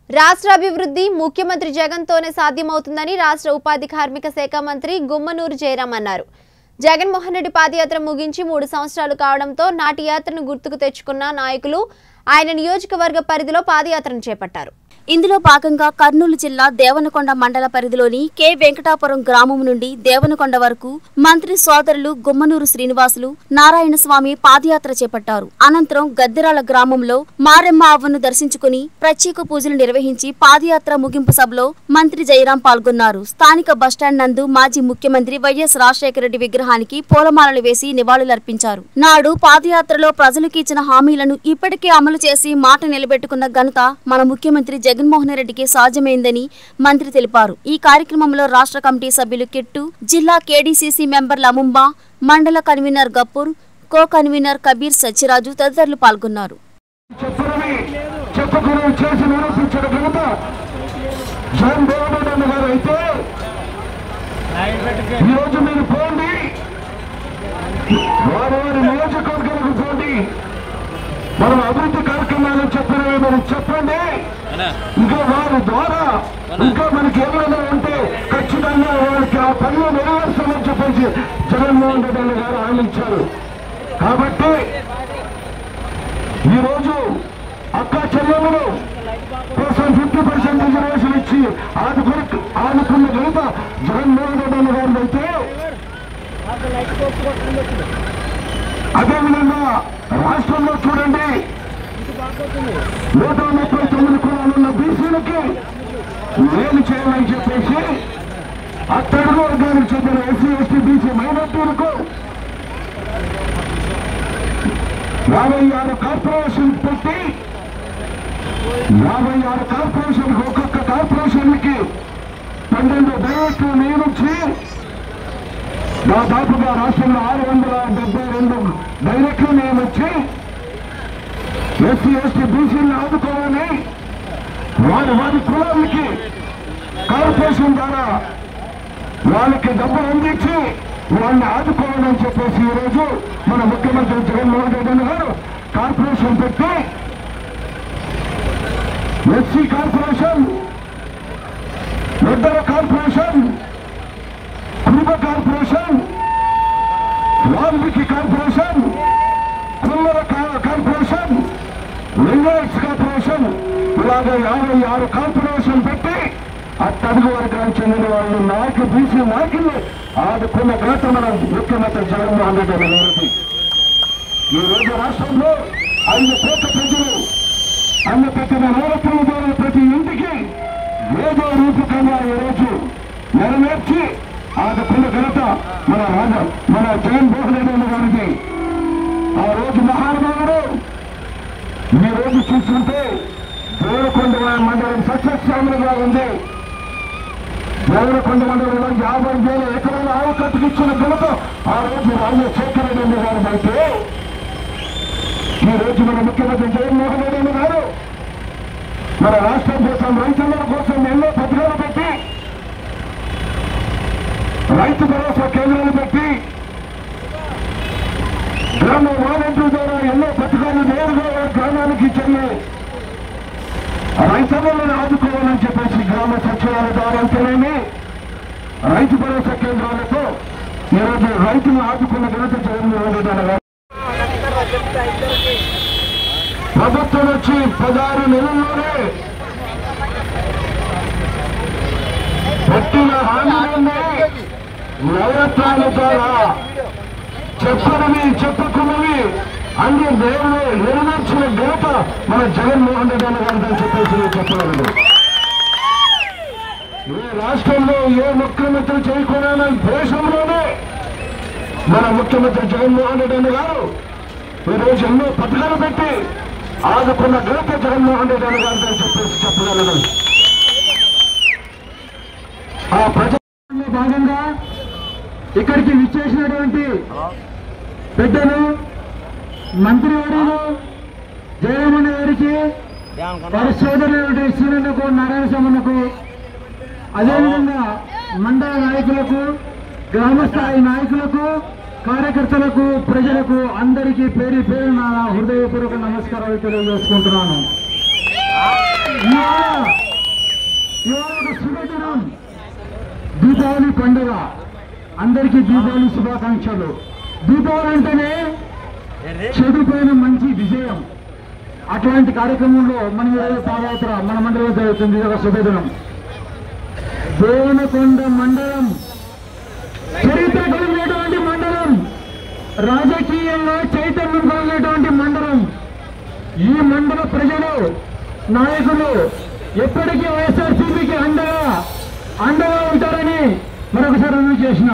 రాష్ట్ర అభివృద్ధి ముఖ్యమంత్రి జగన్తోనే సాధ్యమవుతుందని రాష్ట్ర ఉపాధి కార్మిక శాఖ మంత్రి గుమ్మనూరు జయరాం అన్నారు జగన్మోహన్ రెడ్డి పాదయాత్ర ముగించి మూడు సంవత్సరాలు కావడంతో నాటి యాత్రను గుర్తుకు తెచ్చుకున్న నాయకులు ఆయన నియోజకవర్గ పరిధిలో పాదయాత్రను చేపట్టారు ఇందులో భాగంగా కర్నూలు జిల్లా దేవనకొండ మండల పరిధిలోని కె వెంకటాపురం గ్రామం నుండి దేవనకొండ వరకు మంత్రి సోదరులు గుమ్మనూరు శ్రీనివాసులు నారాయణస్వామి పాదయాత్ర చేపట్టారు అనంతరం గద్దెరాల గ్రామంలో మారెమ్మ అవ్వను దర్శించుకుని ప్రత్యేక పూజలు నిర్వహించి పాదయాత్ర ముగింపు సభలో మంత్రి జయరాం పాల్గొన్నారు స్థానిక బస్టాండ్ నందు మాజీ ముఖ్యమంత్రి వైఎస్ రాజశేఖర రెడ్డి విగ్రహానికి పూలమాలలు వేసి నివాళులర్పించారు నాడు పాదయాత్రలో ప్రజలకు ఇచ్చిన హామీలను ఇప్పటికే అమలు చేసి మాట నిలబెట్టుకున్న ఘనత మన ముఖ్యమంత్రి జగన్మోహన్ రెడ్డికి సాధ్యమైందని మంత్రి తెలిపారు ఈ కార్యక్రమంలో రాష్ట్ర కమిటీ సభ్యులు కిట్టు జిల్లా కేడీసీసీ మెంబర్ల ముంబా మండల కన్వీనర్ గప్పూర్ కో కన్వీనర్ కబీర్ సత్యరాజు తదితరులు పాల్గొన్నారు చెప్పడమే చెప్పకుండా చేసి నిరూపించిన ఘనత జగన్ మోహన్ రెడ్డి గారు అయితే ఈరోజు మీరు పోండి వారి వారి నియోజకవర్గాలకు పోండి మనం అభివృద్ధి కార్యక్రమాలు చెప్పినవి మనం చెప్పండి ఇంకా వారి ద్వారా ఇంకా మనకి ఏమైనా ఉంటే ఖచ్చితంగా వారికి ఆ పనులు నెరవేర్చాలని చెప్పేసి జగన్మోహన్ రెడ్డి గారు హామీ ఇచ్చారు కాబట్టి ఈ రోజు అక్క చెల్లెములు కోసం ఫిఫ్టీ పర్సెంట్ రిజర్వేషన్ ఇచ్చి ఆదుకుని ఆదుకున్న ఘనత జగన్మోహన్ రెడ్డి గారిది అయితే అదేవిధంగా రాష్ట్రంలో చూడండి నూట ముప్పై తొమ్మిది కులాలున్న బీసీలకి మేలు చేయాలని చెప్పేసి ఆ తెలుగు వర్గానికి చెందిన ఎస్సీ ఎస్టీ బీసీ మైనార్టీలకు యాభై ఆరు కార్పొరేషన్ పెట్టి యాభై ఆరు కార్పొరేషన్ ఒక్కొక్క కార్పొరేషన్కి పన్నెండు డైరెక్టర్లు నియమించి దాదాపుగా రాష్ట్రంలో ఆరు వందల డెబ్బై రెండు డైరెక్టర్లు నియమించి ఎస్సీ ఎస్టీ బీసీలను ఆదుకోవాలని వారి వారి కులాలకి కార్పొరేషన్ ద్వారా వాళ్ళకి డబ్బులు అందించి వాళ్ళని ఆదుకోవాలని చెప్పేసి ఈరోజు మన ముఖ్యమంత్రి జగన్మోహన్ రెడ్డి గారు కార్పొరేషన్ పెట్టి ఎస్సీ కార్పొరేషన్ ఇద్దరు కార్పొరేషన్ కుటుంబ కార్పొరేషన్ వాల్మీకి కార్పొరేషన్ కుమ్మర కా- కార్పొరేషన్ లింగాయట్స్ కార్పొరేషన్ ఇలాగ యాభై ఆరు కార్పొరేషన్ పెట్టి ఆ తెలుగు వర్గానికి చెందిన వాళ్ళు నాయకు బీసీ నాయకులు ఆదుకున్న ఘనత మన ముఖ్యమంత్రి జగన్మోహన్ రెడ్డి గారికి ఈ రోజు రాష్ట్రంలో అన్ని కోట్ల ప్రజలు అన్ని పెట్టిన నూరత్వం ద్వారా ప్రతి ఇంటికి ఏదో రూపకంగా ఈ రోజు నెరవేర్చి ఆదుకున్న ఘనత మన రాజ మన జగన్మోహన్ రెడ్డి గారికి ఆ రోజు మహానుభావుడు ఈ రోజు చూస్తుంటే దేవరకొండ మండలం సస్యశ్యామలుగా ఉంది దేవరకొండ మండలంలో యాభై వేల ఎకరాల ఆవు కట్టుకిచ్చిన ఘనత ఆ రోజు రాజశేఖర రెడ్డి గారు అయితే ఈ రోజు మన ముఖ్యమంత్రి జగన్మోహన్ రెడ్డి గారు మన రాష్ట్రం కోసం రైతుల కోసం ఎన్నో పథకాలు పెట్టి రైతు భరోసా కేంద్రాలు పెట్టి గ్రామ వాలంటీర్ ద్వారా ఎన్నో పథకాలు నేరుగా గ్రామానికి చెల్లి రైతులను ఆదుకోవాలని చెప్పేసి గ్రామ సచివాలయ ద్వారా అంతేనేమి రైతు భరోసా కేంద్రాలతో ఈరోజు రైతులను ఆదుకున్న ఘనత జగన్మోహన్ రెడ్డి గారు ప్రభుత్వం వచ్చి పదహారు నెలల్లోనే పెట్టిన హామీలన్నీ నవరత్నాల ద్వారా చెప్పనివి చెప్పకున్నవి అన్ని దేవుడు నెరవేర్చిన ఘనత మన జగన్మోహన్ రెడ్డి అన్న గారిని చెప్పేసి నేను చెప్పగలను ఏ రాష్ట్రంలో ఏ ముఖ్యమంత్రి చేయకుండా దేశంలోనే మన ముఖ్యమంత్రి జగన్మోహన్ రెడ్డి అన్న గారు ఈరోజు ఎన్నో పథకాలు పెట్టి ఆదుకున్న ఘనత జగన్మోహన్ రెడ్డి అన్న గారిని చెప్పేసి చెప్పగలను ఆ ప్రజల్లో భాగంగా ఇక్కడికి విచ్చేసినటువంటి పెద్దలు మంత్రివర్యులు జయరామన్ గారికి వారి సోదరుడు శ్రీనకు నారాయణ స్వామికు అదేవిధంగా మండల నాయకులకు గ్రామ స్థాయి నాయకులకు కార్యకర్తలకు ప్రజలకు అందరికీ పేరు పేరు నా హృదయపూర్వక నమస్కారాలు తెలియజేసుకుంటున్నాను ఇవాళ దీపావళి పండుగ అందరికీ దీపావళి శుభాకాంక్షలు దీపావళి అంటేనే చెడుపైన మంచి విజయం అట్లాంటి కార్యక్రమంలో మనం ఈరోజు పాదయాత్ర మన మండలంలో జరుగుతుంది ఇది ఒక శుభదినం దేవనకొండ మండలం చరిత్ర కలిగినటువంటి మండలం రాజకీయంగా చైతన్యం కలిగినటువంటి మండలం ఈ మండల ప్రజలు నాయకులు ఎప్పటికీ వైఎస్ఆర్సీపీకి అండగా అండగా ఉంటారని మరొకసారి రుజువు చేసిన